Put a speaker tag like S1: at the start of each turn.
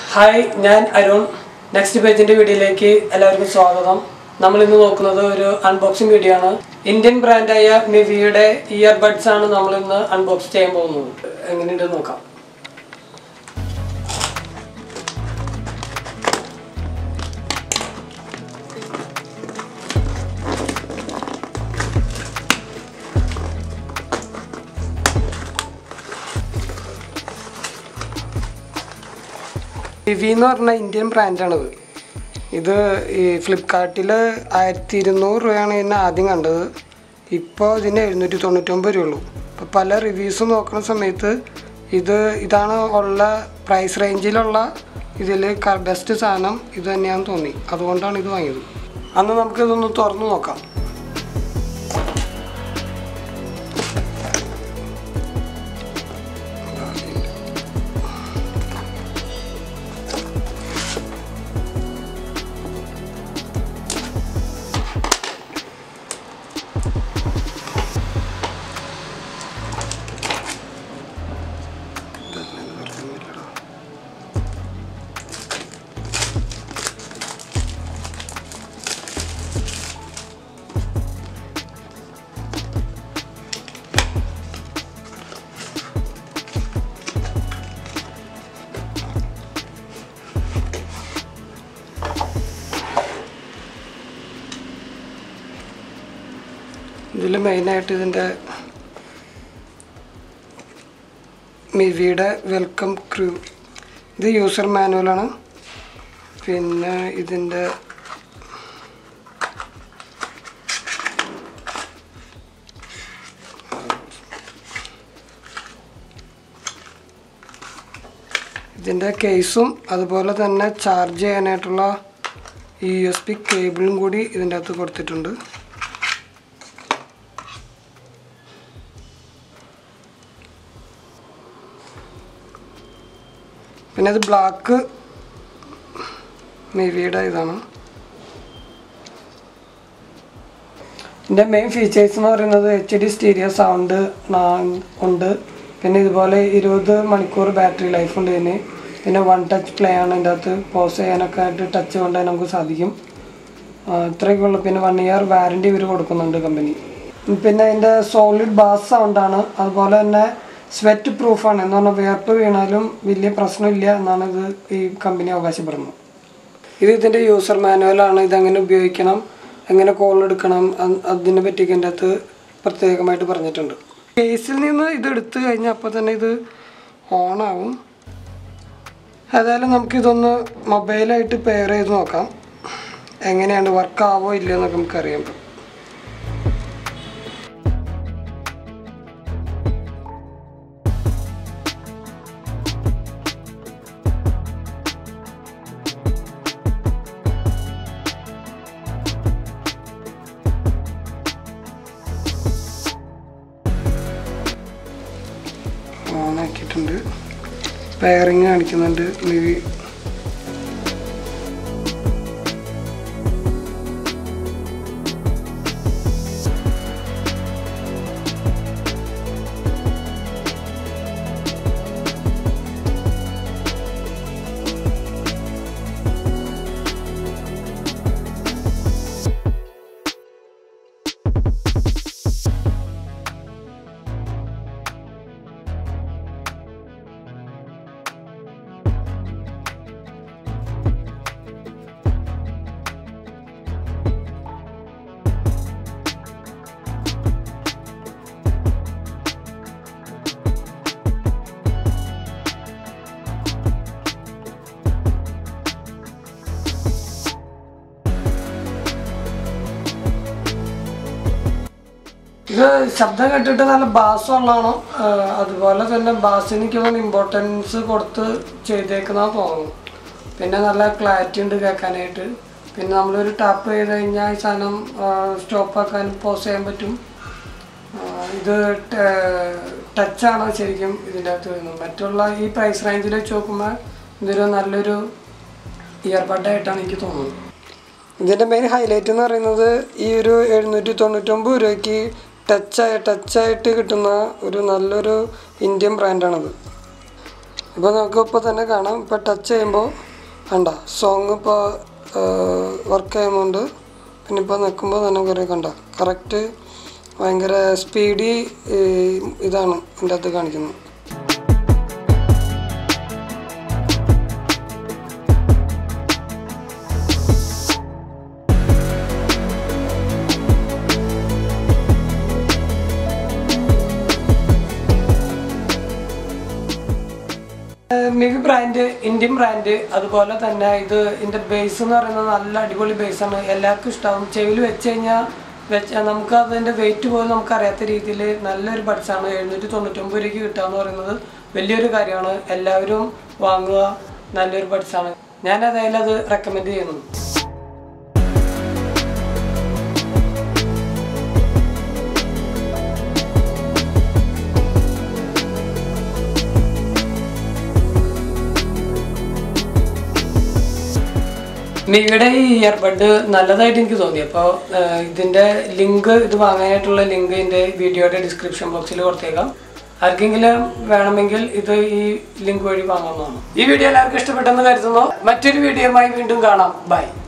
S1: hi ഞാൻ Arun next പേജിന്റെ വീഡിയോയിലേക്ക് എല്ലാവർക്കും സ്വാഗതം നമ്മൾ ഇന്ന് നോക്കുന്നത് ഒരു അൺബോക്സിംഗ് വീഡിയോ ആണ് ഇന്ത്യൻ ബ്രാൻഡായ മിവിയുടെ ഇയർബഡ്സ് ആണ് നമ്മൾ ഇന്ന് അൺബോക്സ് ചെയ്യാൻ പോകുന്നത് എങ്ങനെയുണ്ട് നോക്കാം വിവി എന്ന് പറഞ്ഞ ഇന്ത്യൻ ബ്രാൻഡാണിത് ഇത് ഈ ഫ്ലിപ്കാർട്ടിൽ ആയിരത്തി ഇരുന്നൂറ് രൂപയാണ് ഇതിനെ ആദ്യം കണ്ടത് ഇപ്പോൾ ഇതിന് എഴുന്നൂറ്റി തൊണ്ണൂറ്റൊമ്പത് രൂപ ഉള്ളൂ ഇപ്പോൾ പല റിവ്യൂസ് നോക്കുന്ന സമയത്ത് ഇത് ഇതാണ് ഉള്ള പ്രൈസ് റേഞ്ചിലുള്ള ഇതിൽ ബെസ്റ്റ് സാധനം ഇത് തന്നെയാണെന്ന് തോന്നി അതുകൊണ്ടാണ് ഇത് വാങ്ങിയത് അന്ന് നമുക്കിതൊന്ന് തുറന്നു നോക്കാം ഇതിൽ മെയിനായിട്ട് ഇതിൻ്റെ മിവിയുടെ വെൽക്കം ക്രൂ ഇത് യൂസർ മാനുവലാണ് പിന്നെ ഇതിൻ്റെ ഇതിൻ്റെ കേസും അതുപോലെ തന്നെ ചാർജ് ചെയ്യാനായിട്ടുള്ള ഈ യു എസ് പി കേബിളും കൂടി ഇതിൻ്റെ അകത്ത് കൊടുത്തിട്ടുണ്ട് പിന്നെ ഇത് ബ്ലാക്ക് മെവിയുടെ ഇതാണ് ഇതിൻ്റെ മെയിൻ ഫീച്ചേഴ്സ് എന്ന് പറയുന്നത് എച്ച് ഡി സ്റ്റീരിയോ സൗണ്ട് ഉണ്ട് പിന്നെ ഇതുപോലെ ഇരുപത് മണിക്കൂർ ബാറ്ററി ലൈഫ് ഉണ്ട് ഇതിന് പിന്നെ വൺ ടച്ച് പ്ലേ ആണ് ഇതിൻ്റെ അകത്ത് പോസ് ചെയ്യാനൊക്കെ ആയിട്ട് ടച്ച് കൊണ്ടുപോകാൻ നമുക്ക് സാധിക്കും ആ, ഇത്രയൊക്കെ ഉള്ളു പിന്നെ വൺ ഇയർ വാറണ്ടി ഇവർ കൊടുക്കുന്നുണ്ട് കമ്പനി പിന്നെ അതിൻ്റെ സോളിഡ് ബാസ് സൗണ്ടാണ് അതുപോലെ തന്നെ സ്വെറ്റ് പ്രൂഫാണ് എന്ന് പറഞ്ഞാൽ വേർപ്പ് വീണാലും വലിയ പ്രശ്നമില്ല എന്നാണ് ഇത് ഈ കമ്പനി അവകാശപ്പെടുന്നത് ഇത് ഇതിൻ്റെ യൂസർ മാനുവലാണ് ഇതെങ്ങനെ ഉപയോഗിക്കണം എങ്ങനെ കോൾ എടുക്കണം അ- അതിനെ പറ്റിയൊക്കെ എൻ്റെ അകത്ത് പ്രത്യേകമായിട്ട് പറഞ്ഞിട്ടുണ്ട് കേസിൽ നിന്ന് ഇത് എടുത്തു കഴിഞ്ഞാൽ അപ്പോൾ തന്നെ ഇത് ഓണാവും ഏതായാലും നമുക്കിതൊന്ന് മൊബൈലായിട്ട് പെയർ ചെയ്ത് നോക്കാം എങ്ങനെയാണ് വർക്ക് ആവോ ഇല്ലയോ എന്നൊക്കെ നമുക്കറിയാം ഓണാക്കിയിട്ടുണ്ട് പെയറിങ് കാണിക്കുന്നുണ്ട് മേബി ഇത് ശബ്ദം കേട്ടിട്ട് നല്ല ബാസ് ഉള്ളതാണ് അതുപോലെ തന്നെ ബാസിന് എനിക്ക് തോന്നുന്നു ഇമ്പോർട്ടൻസ് കൊടുത്ത് ചെയ്തേക്കുന്നതാണ് തോന്നുന്നു പിന്നെ നല്ല ക്ലാരിറ്റി ഉണ്ട് കേൾക്കാനായിട്ട് പിന്നെ നമ്മളൊരു ടാപ്പ് ചെയ്ത് കഴിഞ്ഞാൽ ഈ സാധനം സ്റ്റോപ്പ് ആക്കാൻ പോസ് ചെയ്യാൻ പറ്റും ആ, ഇത് ടച്ചാണ് ശരിക്കും ഇതിൻ്റെ അകത്ത് വരുന്നത് മറ്റുള്ള ഈ പ്രൈസ് റേഞ്ചിൽ വെച്ച് നോക്കുമ്പോൾ ഇതൊരു നല്ലൊരു ഇയർബഡായിട്ടാണ് എനിക്ക് തോന്നുന്നത് ഇതിൻ്റെ മെയിൻ ഹൈലൈറ്റ് എന്ന് പറയുന്നത് ഈ ഒരു എഴുന്നൂറ്റി തൊണ്ണൂറ്റൊമ്പത് രൂപയ്ക്ക് ടച്ചായി ടച്ചായിട്ട് കിട്ടുന്ന ഒരു നല്ലൊരു ഇന്ത്യൻ ബ്രാൻഡാണത് ഇപ്പോൾ നമുക്ക് ഇപ്പോൾ തന്നെ കാണാം ഇപ്പോൾ ടച്ച് ചെയ്യുമ്പോൾ കണ്ട സോങ് ഇപ്പോൾ വർക്ക് ചെയ്യുന്നുണ്ട് പിന്നെ ഇപ്പോൾ നിൽക്കുമ്പോൾ തന്നെ കുറേ കണ്ട കറക്റ്റ് ഭയങ്കര സ്പീഡി ഇതാണ് ഇതിൻ്റെ അകത്ത് കാണിക്കുന്നത് മിവി ബ്രാൻഡ് ഇന്ത്യൻ ബ്രാൻഡ് അതുപോലെ തന്നെ ഇത് ഇതിൻ്റെ ബേസ് എന്ന് പറയുന്നത് നല്ല അടിപൊളി ബേസാണ് എല്ലാവർക്കും ഇഷ്ടമാവും ചെവിയിൽ വെച്ച് കഴിഞ്ഞാൽ വെച്ച് നമുക്ക് അതിൻ്റെ വെയിറ്റ് പോലും നമുക്ക് അറിയാത്ത രീതിയിൽ നല്ലൊരു ബഡ്സാണ് എഴുന്നൂറ്റി തൊണ്ണൂറ്റൊമ്പത് രൂപയ്ക്ക് കിട്ടുക എന്ന് പറയുന്നത് വലിയൊരു കാര്യമാണ് എല്ലാവരും വാങ്ങുക നല്ലൊരു ബഡ്സാണ് ഞാൻ അതായത് അത് റെക്കമെൻഡ് ചെയ്യുന്നു മിയുടെ ഈ ഇയർബഡ് നല്ലതായിട്ട് എനിക്ക് തോന്നി അപ്പോൾ ഇതിന്റെ ലിങ്ക് ഇത് വാങ്ങാനായിട്ടുള്ള ലിങ്ക് ഇതിന്റെ വീഡിയോയുടെ ഡിസ്ക്രിപ്ഷൻ ബോക്സിൽ കൊടുത്തേക്കാം ആർക്കെങ്കിലും വേണമെങ്കിൽ ഇത് ഈ ലിങ്ക് വഴി വാങ്ങാവുന്നതാണ് ഈ വീഡിയോ എല്ലാവർക്കും ഇഷ്ടപ്പെട്ടെന്ന് കരുതുന്നു മറ്റൊരു വീഡിയോയുമായി വീണ്ടും കാണാം ബൈ